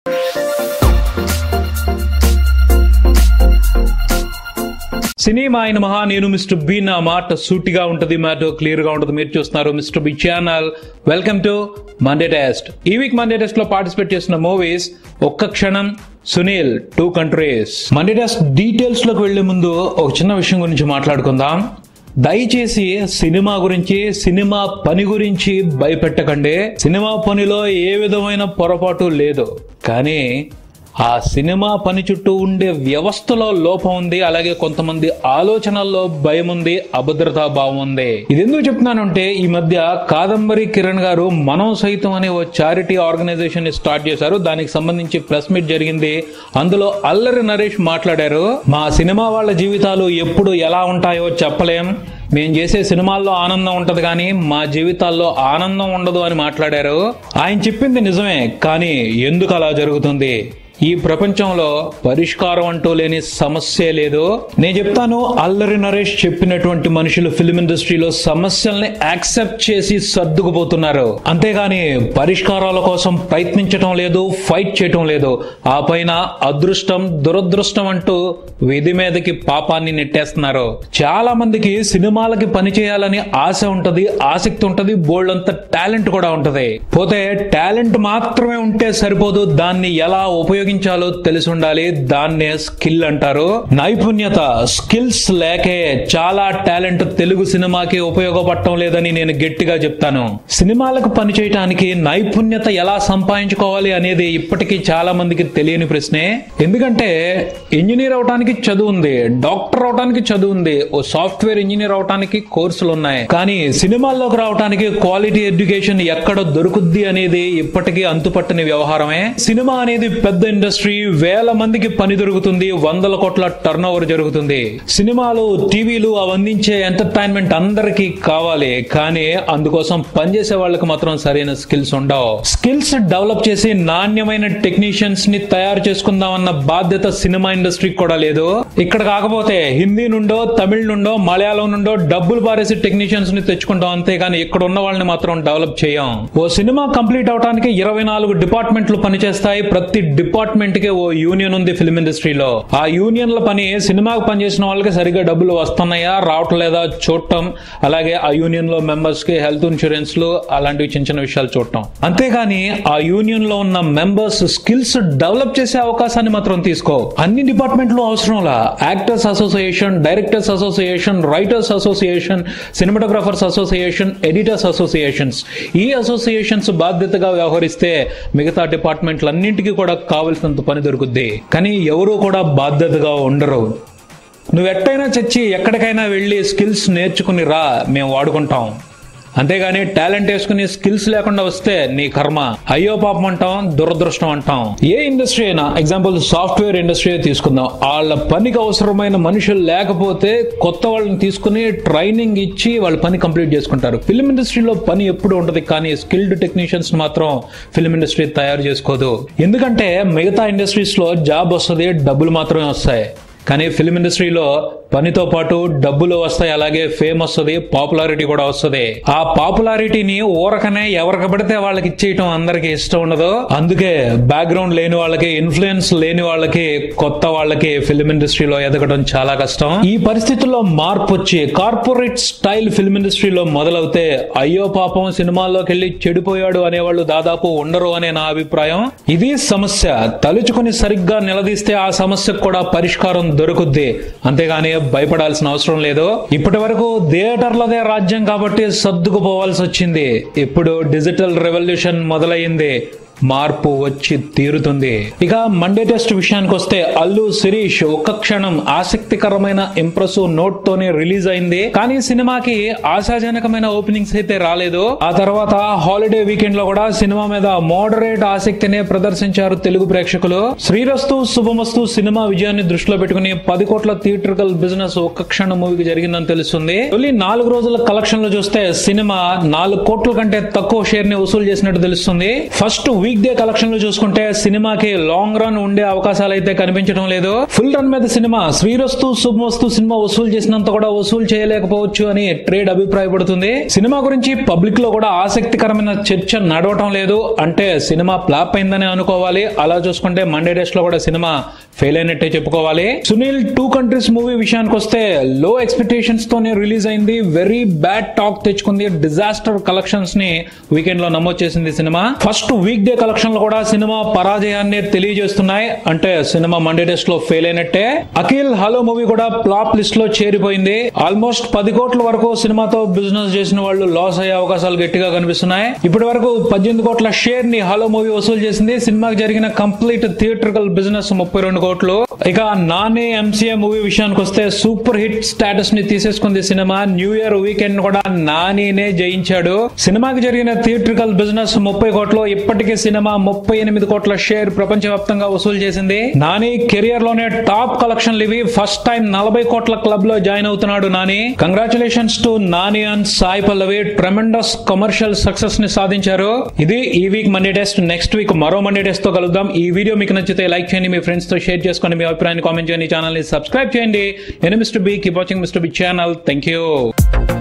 cinema అయిన మహా నేను మిస్టర్ బి నా మాట సూటిగా ఉంటది మాట క్లియర్ గా ఉంటది మీరు చూస్తున్నారు mister B channel welcome to Monday test ఈ వీక్ మండే టెస్ట్ లో పార్టిసిపేట్ చేసిన movies Okka Kshanam Sunil two countries Monday test details లోకి వెళ్లే ముందు ఒక చిన్న విషయం గురించి మాట్లాడుకుందాం దయచేసి సినిమా గురించి సినిమా పని గురించి భయపెట్టకండి సినిమా పనిలో ఏ విధమైన పొరపాటు లేదు కానీ ఆ సినిమా పని చుట్టూ ఉండే వ్యవస్థలో లోపం ఉంది అలాగే కొంతమంది ఆలోచనల్లో భయం ఉంది అభద్రతా భావం ఉంది ఇది ఎందుకు చెప్తున్నానంటే ఈ మధ్య కాదంబరి కిరణ్ గారు మనం సైతం అనే ఓ చారిటీ ఆర్గనైజేషన్ ని స్టార్ట్ చేశారు దానికి సంబంధించి ప్రెస్ మీట్ జరిగింది అందులో అల్లరి నరేష్ మాట్లాడారు మా సినిమా వాళ్ళ జీవితాలు ఎప్పుడు ఎలా ఉంటాయో చెప్పలేం మేము చేసే సినిమాల్లో ఆనందం ఉంటది కానీ మా జీవితాల్లో ఆనందం ఉండదు అని మాట్లాడారు ఆయన చెప్పింది నిజమే కానీ ఎందుకు అలా జరుగుతుంది ఈ ప్రపంచంలో పరిష్కారం అంటూ లేని సమస్యే లేదు నేను చెప్తాను అల్లరి నరేష్ చెప్పినటువంటి మనుషులు ఫిల్మ్ ఇండస్ట్రీలో సమస్యల్ని యాక్సెప్ట్ చేసి సర్దుకుపోతున్నారు అంతేగాని పరిష్కారాల కోసం ప్రయత్నించటం లేదు ఫైట్ చేయటం లేదు ఆ పైన అదృష్టం దురదృష్టం అంటూ విధి మీదకి పాపాన్ని నెట్టేస్తున్నారు చాలా మందికి సినిమాలకి పని చేయాలని ఆశ ఉంటది ఆసక్తి ఉంటది బోల్డ్ అంత టాలెంట్ కూడా ఉంటది పోతే టాలెంట్ మాత్రమే ఉంటే సరిపోదు దాన్ని ఎలా ఉపయోగించాలో తెలిసి ఉండాలి దాన్నే స్కిల్ అంటారు నైపుణ్యత స్కిల్స్ లేకే చాలా టాలెంట్ తెలుగు సినిమాకి ఉపయోగపడటం లేదని నేను గట్టిగా చెప్తాను సినిమాలకు పని చేయడానికి నైపుణ్యత ఎలా సంపాదించుకోవాలి అనేది ఇప్పటికీ చాలా మందికి తెలియని ప్రశ్నే ఎందుకంటే ఇంజనీర్ అవడానికి చదువు ఉంది డాక్టర్ అవడానికి చదువు ఉంది ఓ సాఫ్ట్వేర్ ఇంజనీర్ అవడానికి కోర్సులు ఉన్నాయి కానీ సినిమాల్లోకి రావడానికి క్వాలిటీ ఎడ్యుకేషన్ ఎక్కడ దొరుకుద్ది అనేది ఇప్పటికీ అంతుపట్టని వ్యవహారమే సినిమా అనేది పెద్ద ఇండస్ట్రీ వేల మందికి పని దొరుకుతుంది వందల కోట్ల టర్న్ ఓవర్ జరుగుతుంది సినిమాలు టీవీలు అవి అందించే ఎంటర్టైన్మెంట్ అందరికీ కావాలి కానీ అందుకోసం పనిచేసే వాళ్ళకి మాత్రం సరైన స్కిల్స్ ఉండవు స్కిల్స్ డెవలప్ చేసి నాణ్యమైన టెక్నీషియన్స్ ని తయారు చేసుకుందామన్న బాధ్యత సినిమా ఇండస్ట్రీకి కూడా లేదు ఇక్కడ కాకపోతే హిందీ నుండో తమిళ నుండో మలయాళం నుండో డబ్బులు పారేసి టెక్నీషియన్స్ ని తెచ్చుకుంటాం అంతేగాని ఇక్కడ ఉన్న వాళ్ళని మాత్రం డెవలప్ చేయం ఓ సినిమా కంప్లీట్ అవడానికి ఇరవై నాలుగు డిపార్ట్మెంట్లు పనిచేస్తాయి ప్రతి డిపార్ట్మెంట్ కి ఓ యూనియన్ ఉంది ఫిల్మ్ ఇండస్ట్రీలో ఆ యూనియన్ల పని సినిమాకు పనిచేసిన వాళ్ళకి సరిగ్గా డబ్బులు వస్తున్నాయా రావట్లేదా చూడటం అలాగే ఆ యూనియన్ లో మెంబర్స్ కి హెల్త్ ఇన్సూరెన్స్ లు అలాంటివి చిన్న చిన్న విషయాలు చూడటం అంతేగాని ఆ యూనియన్ లో ఉన్న మెంబర్స్ స్కిల్స్ డెవలప్ చేసే అవకాశాన్ని మాత్రం తీసుకో అన్ని డిపార్ట్మెంట్లు అవసరంలా actors association directors association writers association cinematographers association editors associations ఈ అసోసియేషన్స్ బాధ్యతగా వ్యవహరిస్తే మిగతా డిపార్ట్మెంట్లన్నింటికీ కూడా కావలసినంత పని దొరుకుద్ది కానీ ఎవరూ కూడా బాధ్యతగా ఉండరు నువ్వు ఎట్టయినా చచ్చి ఎక్కడికైనా వెళ్ళి స్కిల్స్ నేర్చుకుని రా మేము వాడుకుంటాం అంతేగాని టాలెంట్ వేసుకుని స్కిల్స్ లేకుండా వస్తే నీ కర్మ అయ్యో పాపం అంటాం దురదృష్టం అంటాం ఏ ఇండస్ట్రీ అయినా ఎగ్జాంపుల్ సాఫ్ట్వేర్ ఇండస్ట్రీ తీసుకుందాం వాళ్ళ పనికి అవసరమైన మనుషులు లేకపోతే కొత్త వాళ్ళని తీసుకుని ట్రైనింగ్ ఇచ్చి వాళ్ళ పని కంప్లీట్ చేసుకుంటారు ఫిల్మ్ ఇండస్ట్రీలో పని ఎప్పుడు ఉంటది కానీ స్కిల్డ్ టెక్నీషియన్స్ మాత్రం ఫిల్మ్ ఇండస్ట్రీ తయారు చేసుకోదు ఎందుకంటే మిగతా ఇండస్ట్రీస్ లో జాబ్ వస్తుంది డబ్బులు మాత్రమే వస్తాయి కానీ ఫిల్మ్ ఇండస్ట్రీలో పనితో పాటు డబ్బులు వస్తాయి అలాగే ఫేమ్ వస్తుంది పాపులారిటీ కూడా వస్తుంది ఆ పాపులారిటీని ఊరకనే ఎవరికి పడితే వాళ్ళకి ఇచ్చేయటం అందరికి ఇష్టం ఉండదు అందుకే బ్యాక్గ్రౌండ్ లేని వాళ్ళకి ఇన్ఫ్లుయెన్స్ లేని వాళ్ళకి కొత్త వాళ్ళకి ఫిల్మ్ ఇండస్ట్రీలో ఎదగడం చాలా కష్టం ఈ పరిస్థితుల్లో మార్పు వచ్చి కార్పొరేట్ స్టైల్ ఫిల్మ్ ఇండస్ట్రీలో మొదలవుతే అయ్యో పాపం సినిమాల్లోకి వెళ్ళి చెడిపోయాడు అనేవాళ్ళు దాదాపు ఉండరు అనే నా అభిప్రాయం ఇది సమస్య తలుచుకుని సరిగ్గా నిలదీస్తే ఆ సమస్యకు కూడా పరిష్కారం దొరుకుద్ది అంతేగాని భయపడాల్సిన అవసరం లేదు ఇప్పటి వరకు థియేటర్లదే రాజ్యం కాబట్టి సర్దుకుపోవాల్సి వచ్చింది ఇప్పుడు డిజిటల్ రెవల్యూషన్ మొదలయ్యింది మార్పు వచ్చి తీరుతుంది ఇక మండే టెస్ట్ విషయానికి వస్తే అల్లు శిరీష్ ఒక్క క్షణం ఆసక్తికరమైన ఇంప్రెసివ్ నోట్ తోనే రిలీజ్ అయింది కానీ సినిమాకి ఆశాజనకమైన ఓపెనింగ్స్ అయితే రాలేదు ఆ తర్వాత హాలిడే వీకెండ్ లో కూడా సినిమా మీద మోడరేట్ ఆసక్తినే ప్రదర్శించారు తెలుగు ప్రేక్షకులు శ్రీరస్తు శుభమస్తు సినిమా విజయాన్ని దృష్టిలో పెట్టుకుని పది కోట్ల థియేట్రికల్ బిజినెస్ ఒక్క క్షణం మూవీకి జరిగిందని తెలుస్తుంది తొలి నాలుగు రోజుల కలెక్షన్ లో చూస్తే సినిమా నాలుగు కోట్ల కంటే తక్కువ షేర్ ని వసూలు చేసినట్టు తెలుస్తుంది ఫస్ట్ వీక్ డే కలెక్షన్ లో చూసుకుంటే సినిమాకి లాంగ్ రన్ ఉండే అవకాశాలు అయితే కనిపించడం లేదు ఫుల్ రన్ మీద సినిమా శ్రీరస్తు శుభమస్తు సినిమా వసూలు చేసినంత కూడా వసూలు చేయలేకపోవచ్చు అని ట్రేడ్ అభిప్రాయపడుతుంది సినిమా గురించి పబ్లిక్ లో కూడా ఆసక్తికరమైన చర్చ నడవటం లేదు అంటే సినిమా ఫ్లాప్ అయిందని అనుకోవాలి అలా చూసుకుంటే మండే డేస్ లో కూడా సినిమా ఫెయిల్ అయినట్టే చెప్పుకోవాలి సునీల్ టూ కంట్రీస్ మూవీ విషయానికి వస్తే లో ఎక్స్పెక్టేషన్స్ తోనే రిలీజ్ అయింది వెరీ బ్యాడ్ టాక్ తెచ్చుకుంది డిజాస్టర్ కలెక్షన్స్ ని వీకెండ్ లో నమోదు చేసింది సినిమా ఫస్ట్ వీక్ డే కలెక్షన్ లో కూడా సినిమా పరాజయాన్ని తెలియజేస్తున్నాయి అంటే సినిమా మండే డేస్ లో ఫెయిల్ అయినట్టే అఖిల్ హలో మూవీ కూడా ఫ్లాప్ లిస్ట్ లో చేరిపోయింది ఆల్మోస్ట్ పది కోట్ల వరకు సినిమాతో బిజినెస్ చేసిన వాళ్ళు లాస్ అయ్యే అవకాశాలు గట్టిగా కనిపిస్తున్నాయి ఇప్పటి వరకు పద్దెనిమిది కోట్ల షేర్ ని హలో మూవీ వసూలు చేసింది సినిమాకి జరిగిన కంప్లీట్ థియేట్రికల్ బిజినెస్ ముప్పై రెండు కోట్లు ఇక నాని ఎంసీఏ మూవీ విషయానికి వస్తే సూపర్ హిట్ స్టేటస్ ని తీసేసుకుంది సినిమా న్యూ ఇయర్ వీకెండ్ కూడా నానినే జయించాడు సినిమాకి జరిగిన థియేట్రికల్ బిజినెస్ ముప్పై కోట్లు ఇప్పటికే సినిమా ముప్పై ఎనిమిది కోట్ల షేర్ ప్రపంచవ్యాప్తంగా వసూలు చేసింది నాని కెరియర్ లోనే టాప్ కలెక్షన్లు ఇవి ఫస్ట్ టైం నలభై కోట్ల క్లబ్ లో జాయిన్ అవుతున్నాడు Nani congratulations to Nani and Sai Pallavi tremendous commercial success ని సాధించారు ఇది ఈ week Monday test next week మరో మండే టెస్ట్ తో కలుద్దాం ఈ వీడియో మీకు నచ్చితే లైక్ చేయండి మీ ఫ్రెండ్స్ తో షేర్ చేసుకోండి మీ అభిప్రాయాన్ని కామెంట్ చేయండి ఛానల్ ని సబ్స్క్రైబ్ చేయండి నేను mister B keep watching mister B channel thank you